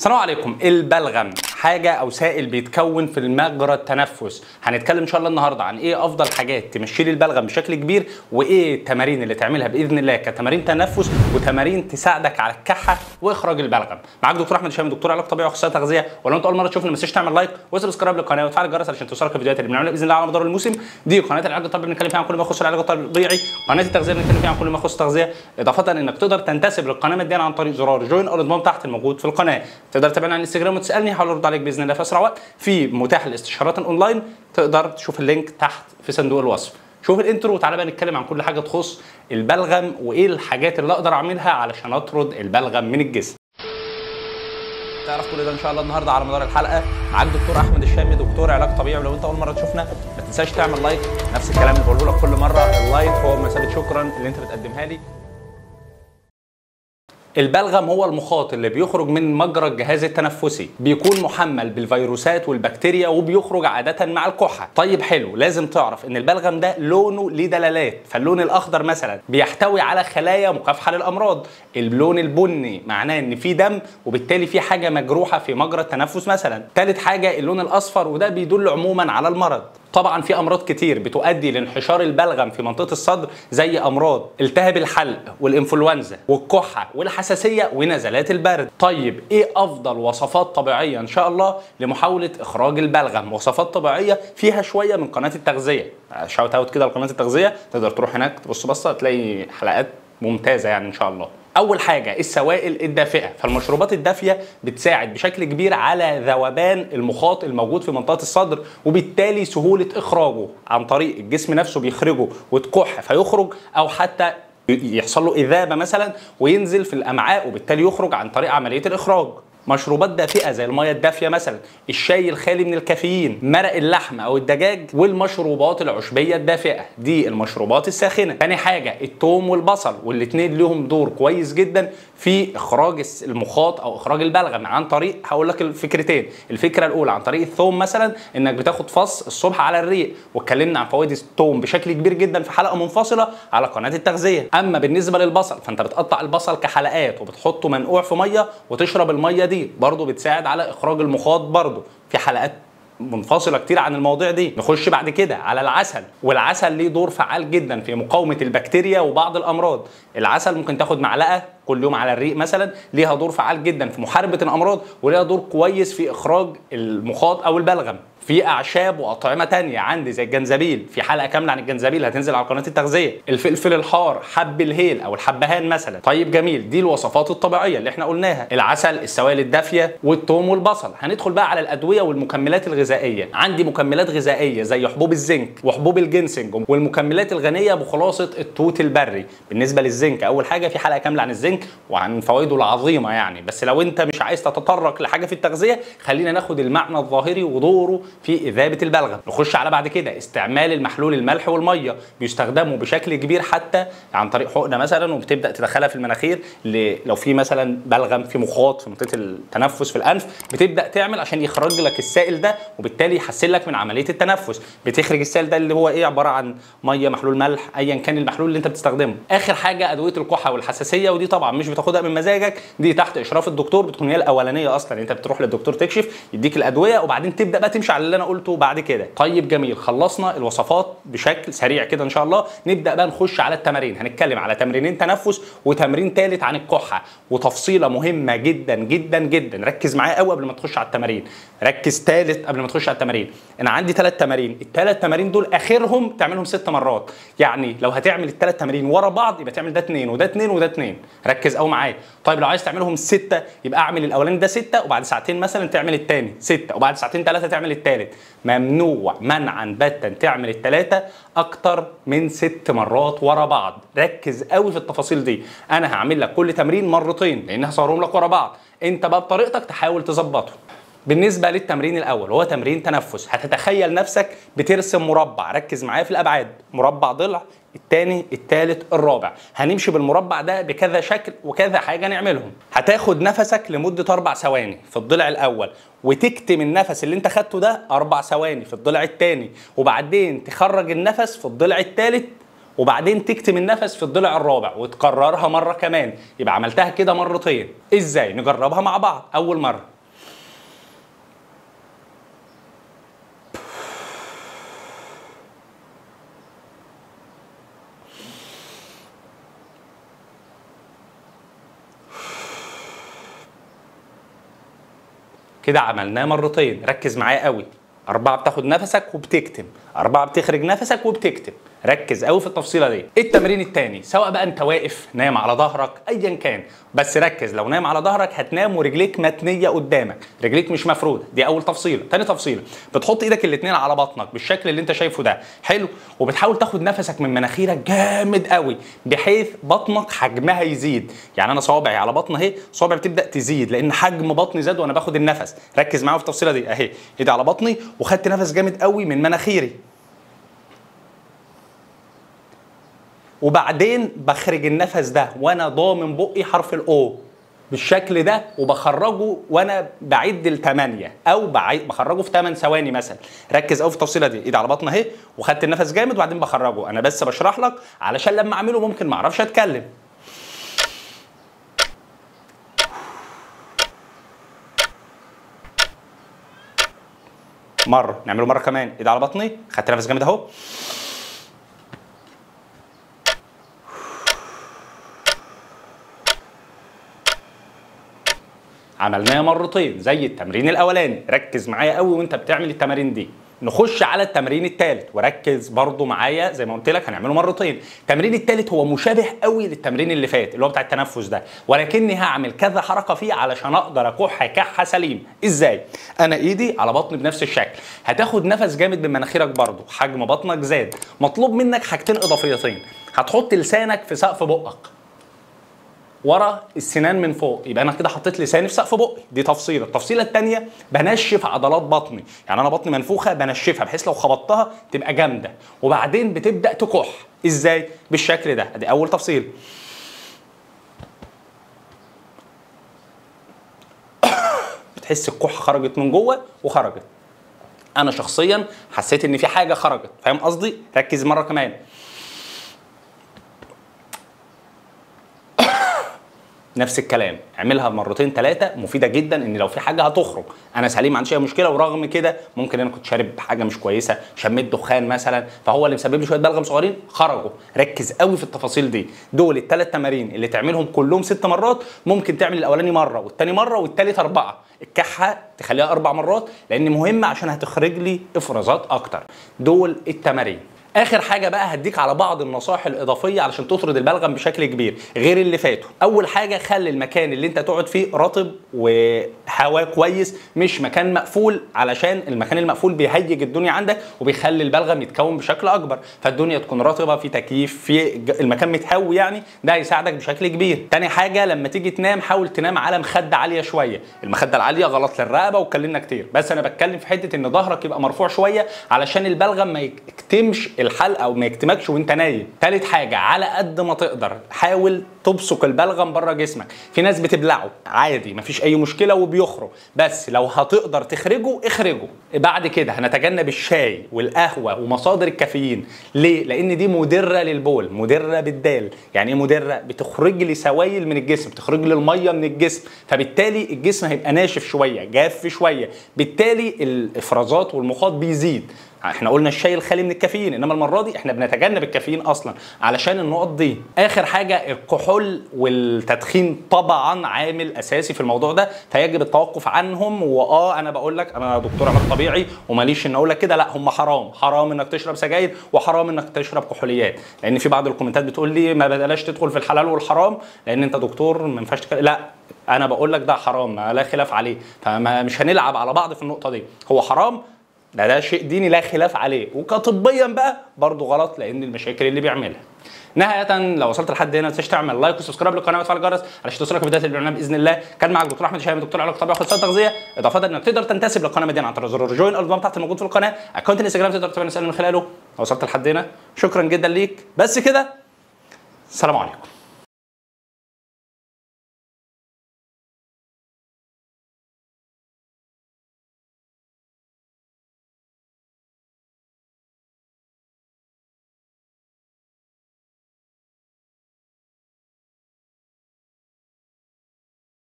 السلام عليكم البلغم حاجه او سائل بيتكون في المجرى التنفس هنتكلم ان شاء الله النهارده عن ايه افضل حاجات تمشي لي البلغم بشكل كبير وايه التمارين اللي تعملها باذن الله كتمارين تنفس وتمارين تساعدك على الكحه واخراج البلغم معاك دكتور احمد هشام دكتور علاج طبيعي واخصائي تغذيه ولو انت اول مره تشوفنا ما تنساش تعمل لايك وسبسكرايب للقناه وتفعل الجرس عشان توصلك الفيديوهات اللي بنعملها باذن الله على مدار الموسم دي قناه العلاج الطبيعي بنتكلم فيها عن كل ما يخص العلاج الطبيعي قناه التغذيه بنتكلم فيها عن كل ما يخص التغذيه اضافه انك تقدر تنتسب للقناه ماديا عن طريق زرار جوين او الانضمام تحت الموجود في القناه تقدر تتابعنا على الانستجرام وتسالني هحاول ارد عليك باذن الله في اسرع وقت في متاح الاستشارات الاونلاين تقدر تشوف اللينك تحت في صندوق الوصف شوف الانترو وتعالى بقى نتكلم عن كل حاجه تخص البلغم وايه الحاجات اللي اقدر اعملها علشان اطرد البلغم من الجسم تعرف كل ده ان شاء الله النهارده على مدار الحلقه معاك دكتور احمد الشامي دكتور علاج طبيعي ولو انت اول مره تشوفنا ما تنساش تعمل لايك نفس الكلام اللي بقوله لك كل مره اللايك هو مساله شكرا اللي انت بتقدمها لي البلغم هو المخاط اللي بيخرج من مجرى الجهاز التنفسي بيكون محمل بالفيروسات والبكتيريا وبيخرج عادة مع الكحة طيب حلو لازم تعرف ان البلغم ده لونه ليه دلالات فاللون الاخضر مثلا بيحتوي على خلايا مكافحة للامراض اللون البني معناه ان في دم وبالتالي في حاجة مجروحة في مجرى التنفس مثلا ثالث حاجة اللون الاصفر وده بيدل عموما على المرض طبعا في امراض كتير بتؤدي لانحشار البلغم في منطقه الصدر زي امراض التهاب الحلق والانفلونزا والكحه والحساسيه ونزلات البرد طيب ايه افضل وصفات طبيعيه ان شاء الله لمحاوله اخراج البلغم وصفات طبيعيه فيها شويه من قناه التغذيه شاوت اوت كده لقناه التغذيه تقدر تروح هناك تبص بصه تلاقي حلقات ممتازه يعني ان شاء الله اول حاجه السوائل الدافئه فالمشروبات الدافيه بتساعد بشكل كبير على ذوبان المخاط الموجود في منطقه الصدر وبالتالي سهوله اخراجه عن طريق الجسم نفسه بيخرجه وتكح فيخرج او حتى يحصل له اذابه مثلا وينزل في الامعاء وبالتالي يخرج عن طريق عمليه الاخراج مشروبات دافئه زي الميه الدافيه مثلا الشاي الخالي من الكافيين مرق اللحم او الدجاج والمشروبات العشبيه الدافئه دي المشروبات الساخنه تاني حاجه التوم والبصل والاثنين لهم دور كويس جدا في اخراج المخاط او اخراج البلغم عن طريق هقول لك الفكرتين الفكره الاولى عن طريق الثوم مثلا انك بتاخد فص الصبح على الريق واتكلمنا عن فوائد الثوم بشكل كبير جدا في حلقه منفصله على قناه التغذيه اما بالنسبه للبصل فانت بتقطع البصل كحلقات وبتحطه منقوع في ميه وتشرب الميه دي برضه بتساعد على اخراج المخاط برضه في حلقات منفصله كتير عن المواضيع دي نخش بعد كده على العسل والعسل ليه دور فعال جدا في مقاومه البكتيريا وبعض الامراض العسل ممكن تاخد معلقه كل يوم على الريق مثلا ليها دور فعال جدا في محاربه الامراض وليها دور كويس في اخراج المخاط او البلغم في اعشاب واطعمه تانية عندي زي الجنزبيل في حلقه كامله عن الجنزبيل هتنزل على قناه التغذيه الفلفل الحار حب الهيل او الحبهان مثلا طيب جميل دي الوصفات الطبيعيه اللي احنا قلناها العسل السوائل الدافيه والثوم والبصل هندخل بقى على الادويه والمكملات الغذائيه عندي مكملات غذائيه زي حبوب الزنك وحبوب الجنسنج والمكملات الغنيه بخلاصه التوت البري بالنسبه للزنك اول حاجه في حلقه كامله عن الزنك وعن فوائده العظيمه يعني بس لو انت مش عايز تتطرق لحاجه في التغذيه خلينا ناخد المعنى الظاهري ودوره في اذابه البلغم نخش على بعد كده استعمال المحلول الملح والميه بيستخدموا بشكل كبير حتى عن طريق حقنه مثلا وبتبدا تدخلها في المناخير لو في مثلا بلغم في مخاط في منطقه التنفس في الانف بتبدا تعمل عشان يخرج لك السائل ده وبالتالي يحسن لك من عمليه التنفس بتخرج السائل ده اللي هو ايه عباره عن ميه محلول ملح ايا كان المحلول اللي انت بتستخدمه اخر حاجه ادويه الكحه والحساسيه ودي طبعا مش بتاخدها من مزاجك دي تحت اشراف الدكتور بتكون هي الاولانيه اصلا انت بتروح للدكتور تكشف يديك الادويه وبعدين تبدا بقى تمشي على اللي انا قلته بعد كده طيب جميل خلصنا الوصفات بشكل سريع كده ان شاء الله نبدا بقى نخش على التمارين هنتكلم على تمرينين تنفس وتمرين ثالث عن الكحه وتفصيله مهمه جدا جدا جدا ركز معايا قوي قبل ما تخش على التمارين ركز ثالث قبل ما تخش على التمارين انا عندي ثلاث تمارين الثلاث تمارين دول اخرهم تعملهم ست مرات يعني لو هتعمل الثلاث تمارين ورا بعض يبقى تعمل ده اثنين وده اثنين وده اثنين ركز قوي معايا طيب لو عايز تعملهم سته يبقى اعمل الاولاني ده سته وبعد ساعتين مثلا تعمل الثاني سته وبعد ساعتين ثلاثه تعمل الثالث ممنوع منعا باتا تعمل الثلاثه اكتر من ست مرات ورا بعض ركز قوي في التفاصيل دي انا هعمل لك كل تمرين مرتين لان هصورهم لك ورا بعض انت بقى بطريقتك تحاول تظبطه بالنسبه للتمرين الاول هو تمرين تنفس هتتخيل نفسك بترسم مربع ركز معايا في الابعاد مربع ضلع الثاني الثالث الرابع هنمشي بالمربع ده بكذا شكل وكذا حاجه نعملهم هتاخد نفسك لمده اربع ثواني في الضلع الاول وتكتم النفس اللي انت خدته ده اربع ثواني في الضلع الثاني وبعدين تخرج النفس في الضلع الثالث وبعدين تكتم النفس في الضلع الرابع وتكررها مره كمان يبقى عملتها كده مرتين ازاي نجربها مع بعض اول مره كده عملناه مرتين ركز معايا قوي أربعة بتاخد نفسك وبتكتم أربعة بتخرج نفسك وبتكتم ركز قوي في التفصيله دي التمرين الثاني سواء بقى انت واقف نايم على ظهرك ايا كان بس ركز لو نايم على ظهرك هتنام ورجليك متنيه قدامك رجليك مش مفروده دي اول تفصيله ثاني تفصيله بتحط ايدك الاثنين على بطنك بالشكل اللي انت شايفه ده حلو وبتحاول تاخد نفسك من مناخيرك جامد قوي بحيث بطنك حجمها يزيد يعني انا صوابعي على بطن اهي صوابعي بتبدا تزيد لان حجم بطني زاد وانا باخد النفس ركز معايا في التفصيله دي اهي ايدي على بطني وخدت نفس جامد قوي من مناخيري وبعدين بخرج النفس ده وانا ضامن بقي حرف الاو بالشكل ده وبخرجه وانا بعد لثمانية او بعيد بخرجه في 8 ثواني مثلا ركز قوي في التفصيله دي ايدي على بطن اهي وخدت النفس جامد وبعدين بخرجه انا بس بشرح لك علشان لما اعمله ممكن ما اعرفش اتكلم مره نعمله مره كمان ايدي على بطني خدت نفس جامد اهو عملناه مرتين زي التمرين الاولاني ركز معايا قوي وانت بتعمل التمارين دي نخش على التمرين الثالث وركز برضو معايا زي ما قلت لك هنعمله مرتين التمرين الثالث هو مشابه قوي للتمرين اللي فات اللي هو بتاع التنفس ده ولكني هعمل كذا حركه فيه علشان اقدر اكح كحه سليم ازاي انا ايدي على بطني بنفس الشكل هتاخد نفس جامد من مناخيرك برضو حجم بطنك زاد مطلوب منك حاجتين اضافيتين هتحط لسانك في سقف بقك ورا السنان من فوق يبقى انا كده حطيت لساني في سقف بقي دي تفصيله التفصيله الثانيه بنشف عضلات بطني يعني انا بطني منفوخه بنشفها بحيث لو خبطتها تبقى جامده وبعدين بتبدا تكح ازاي بالشكل ده ادي اول تفصيل بتحس الكحه خرجت من جوه وخرجت انا شخصيا حسيت ان في حاجه خرجت فاهم قصدي ركز مره كمان نفس الكلام اعملها مرتين ثلاثه مفيده جدا ان لو في حاجه هتخرج انا سليم ما عنديش اي مشكله ورغم كده ممكن انا كنت شارب حاجه مش كويسه شميت دخان مثلا فهو اللي مسبب لي شويه بلغم صغيرين خرجوا ركز قوي في التفاصيل دي دول الثلاث تمارين اللي تعملهم كلهم ست مرات ممكن تعمل الاولاني مره والثاني مره والثالث اربعه الكحه تخليها اربع مرات لان مهمه عشان هتخرج لي افرازات اكتر دول التمارين اخر حاجه بقى هديك على بعض النصائح الاضافيه علشان تطرد البلغم بشكل كبير غير اللي فاتوا اول حاجه خلي المكان اللي انت تقعد فيه رطب وهواء كويس مش مكان مقفول علشان المكان المقفول بيهيج الدنيا عندك وبيخلي البلغم يتكون بشكل اكبر فالدنيا تكون رطبه في تكييف في المكان متهوي يعني ده هيساعدك بشكل كبير تاني حاجه لما تيجي تنام حاول تنام على مخده عاليه شويه المخده العاليه غلط للرقبه واتكلمنا كتير بس انا بتكلم في حته ان ظهرك يبقى مرفوع شويه علشان البلغم ما يكتمش الحلقه وما يكتمكش وانت نايم تالت حاجه على قد ما تقدر حاول تبصق البلغم بره جسمك في ناس بتبلعه عادي مفيش اي مشكله وبيخرج بس لو هتقدر تخرجه اخرجه بعد كده هنتجنب الشاي والقهوه ومصادر الكافيين ليه لان دي مدره للبول مدره بالدال يعني ايه مدره بتخرج لي سوائل من الجسم بتخرج لي الميه من الجسم فبالتالي الجسم هيبقى ناشف شويه جاف شويه بالتالي الافرازات والمخاط بيزيد احنا قلنا الشاي الخالي من الكافيين انما المره دي احنا بنتجنب الكافيين اصلا علشان النقط دي اخر حاجه الكحول والتدخين طبعا عامل اساسي في الموضوع ده فيجب التوقف عنهم واه انا بقول لك انا دكتور علاج طبيعي وماليش ان اقول لك كده لا هم حرام حرام انك تشرب سجاير وحرام انك تشرب كحوليات لان في بعض الكومنتات بتقول لي ما بلاش تدخل في الحلال والحرام لان انت دكتور ما ينفعش لا انا بقول لك ده حرام لا خلاف عليه فمش هنلعب على بعض في النقطه دي هو حرام ده ده شيء ديني لا خلاف عليه وكطبيا بقى برضه غلط لان المشاكل اللي بيعملها نهاية لو وصلت لحد هنا ما تنساش تعمل لايك وسبسكرايب للقناه وتفعل الجرس علشان توصلك فيديوهات البرنامج باذن الله كان معك دكتور احمد شهاب دكتور علاج طبيعي واخصائي تغذيه اضافه انك تقدر تنتسب للقناه مدينه عن طريق زرار جوين الضمان تحت الموجود في القناه اكونت الانستجرام تقدر تتابع من خلاله لو وصلت لحد هنا شكرا جدا ليك بس كده السلام عليكم